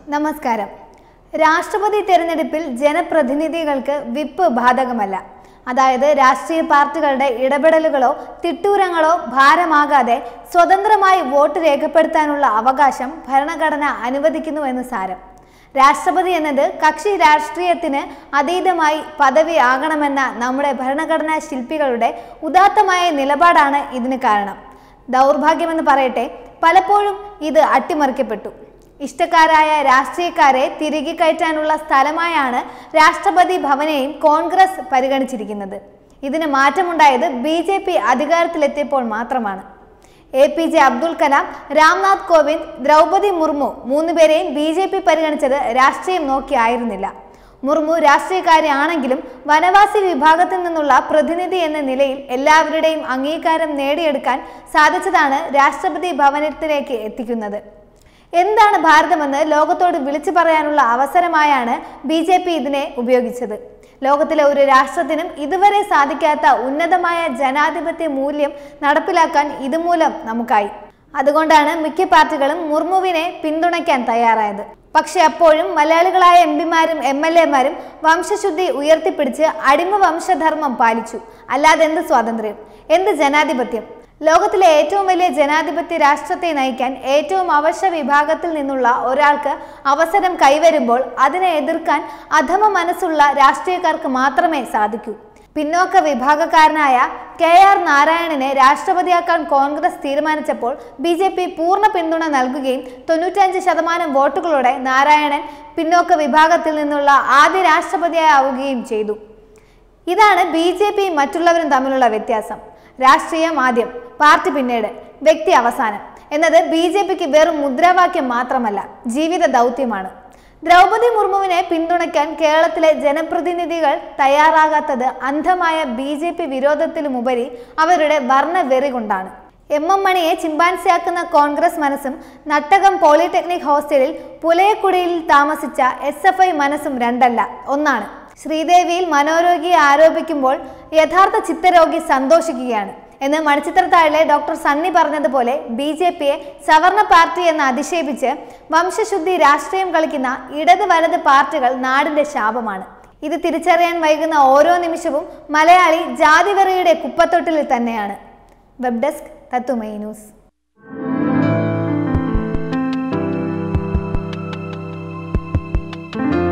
നമസ്കാരം രാഷ്ട്രപതി തെരഞ്ഞെടുപ്പിൽ ജനപ്രതിനിധികൾക്ക് വിപ്പ് ബാധകമല്ല അതായത് രാഷ്ട്രീയ പാർട്ടികളുടെ ഇടപെടലുകളോ തിട്ടൂരങ്ങളോ ഭാരമാകാതെ സ്വതന്ത്രമായി വോട്ട് രേഖപ്പെടുത്താനുള്ള അവകാശം ഭരണഘടന അനുവദിക്കുന്നുവെന്ന് സാരം രാഷ്ട്രപതി എന്നത് കക്ഷി രാഷ്ട്രീയത്തിന് അതീതമായി പദവി ആകണമെന്ന നമ്മുടെ ഭരണഘടനാ ശില്പികളുടെ ഉദാത്തമായ നിലപാടാണ് ഇതിന് കാരണം ദൗർഭാഗ്യമെന്ന് പറയട്ടെ പലപ്പോഴും ഇത് അട്ടിമറിക്കപ്പെട്ടു ഇഷ്ടക്കാരായ രാഷ്ട്രീയക്കാരെ തിരികെ കയറ്റാനുള്ള സ്ഥലമായാണ് രാഷ്ട്രപതി ഭവനെയും കോൺഗ്രസ് പരിഗണിച്ചിരിക്കുന്നത് ഇതിന് മാറ്റമുണ്ടായത് ബി ജെ പി അധികാരത്തിലെത്തിയപ്പോൾ മാത്രമാണ് A P J Abdul Kalam Ramnath Kovind Draupadi Murmu മൂന്നുപേരെയും ബി ജെ പി പരിഗണിച്ചത് രാഷ്ട്രീയം നോക്കിയായിരുന്നില്ല മുർമു രാഷ്ട്രീയക്കാരിയാണെങ്കിലും വനവാസി വിഭാഗത്തിൽ നിന്നുള്ള പ്രതിനിധി എന്ന നിലയിൽ എല്ലാവരുടെയും അംഗീകാരം നേടിയെടുക്കാൻ സാധിച്ചതാണ് രാഷ്ട്രപതി ഭവനത്തിലേക്ക് എത്തിക്കുന്നത് എന്താണ് ഭാരതമെന്ന് ലോകത്തോട് വിളിച്ചു പറയാനുള്ള അവസരമായാണ് ബി ജെ പി ഇതിനെ ഉപയോഗിച്ചത് ലോകത്തിലെ ഒരു രാഷ്ട്രത്തിനും ഇതുവരെ സാധിക്കാത്ത ഉന്നതമായ ജനാധിപത്യ മൂല്യം നടപ്പിലാക്കാൻ ഇതുമൂലം നമുക്കായി അതുകൊണ്ടാണ് മിക്ക പാർട്ടികളും മുർമുവിനെ പിന്തുണയ്ക്കാൻ തയ്യാറായത് പക്ഷെ അപ്പോഴും മലയാളികളായ എം പിമാരും എം എൽ എമാരും വംശശുദ്ധി ഉയർത്തിപ്പിടിച്ച് അടിമ വംശധർമ്മം പാലിച്ചു അല്ലാതെ എന്ത് സ്വാതന്ത്ര്യം എന്ത് ജനാധിപത്യം ലോകത്തിലെ ഏറ്റവും വലിയ ജനാധിപത്യ രാഷ്ട്രത്തെ നയിക്കാൻ ഏറ്റവും അവശ്യ വിഭാഗത്തിൽ നിന്നുള്ള ഒരാൾക്ക് അവസരം കൈവരുമ്പോൾ അതിനെ എതിർക്കാൻ അധമ മനസ്സുള്ള രാഷ്ട്രീയക്കാർക്ക് മാത്രമേ സാധിക്കൂ പിന്നോക്ക വിഭാഗക്കാരനായ കെ ആർ നാരായണനെ രാഷ്ട്രപതിയാക്കാൻ കോൺഗ്രസ് തീരുമാനിച്ചപ്പോൾ ബി ജെ പി പൂർണ്ണ പിന്തുണ നൽകുകയും തൊണ്ണൂറ്റഞ്ച് ശതമാനം വോട്ടുകളോടെ നാരായണൻ പിന്നോക്ക വിഭാഗത്തിൽ നിന്നുള്ള ആദ്യ രാഷ്ട്രപതിയാവുകയും ചെയ്തു ഇതാണ് ബി ജെ പിയും മറ്റുള്ളവരും തമ്മിലുള്ള വ്യത്യാസം രാഷ്ട്രീയം ആദ്യം പാർട്ടി പിന്നീട് വ്യക്തി അവസാനം എന്നത് ബി ജെ പിക്ക് വെറും മുദ്രാവാക്യം മാത്രമല്ല ജീവിത ദൗത്യമാണ് ദ്രൗപതി മുർമുവിനെ പിന്തുണയ്ക്കാൻ കേരളത്തിലെ ജനപ്രതിനിധികൾ തയ്യാറാകാത്തത് അന്ധമായ ബി ജെ പി വിരോധത്തിലുമുപരി അവരുടെ വർണ്ണവെറി കൊണ്ടാണ് എം എം മണിയെ ചിമ്പാൻസിയാക്കുന്ന കോൺഗ്രസ് മനസ്സും നട്ടകം പോളിടെക്നിക് ഹോസ്റ്റലിൽ പുലയക്കുടിയിൽ താമസിച്ച എസ് എഫ് ഐ മനസ്സും രണ്ടല്ല ഒന്നാണ് ശ്രീദേവിയിൽ മനോരോഗിയെ ആരോപിക്കുമ്പോൾ യഥാർത്ഥ ചിത്തരോഗി സന്തോഷിക്കുകയാണ് എന്ന് മണിച്ചിത്രത്താഴിലെ ഡോക്ടർ സണ്ണി പറഞ്ഞതുപോലെ ബി ജെ പിയെ സവർണ പാർട്ടി എന്ന് അധിക്ഷേപിച്ച് വംശശുദ്ധി രാഷ്ട്രീയം കളിക്കുന്ന ഇടത് വലത് പാർട്ടികൾ നാടിന്റെ ശാപമാണ് ഇത് തിരിച്ചറിയാൻ വൈകുന്ന ഓരോ നിമിഷവും മലയാളി ജാതിവെറിയുടെ കുപ്പത്തൊട്ടിലിൽ തന്നെയാണ് വെബ് ഡെസ്ക് തത്തുമൈ ന്യൂസ് thank you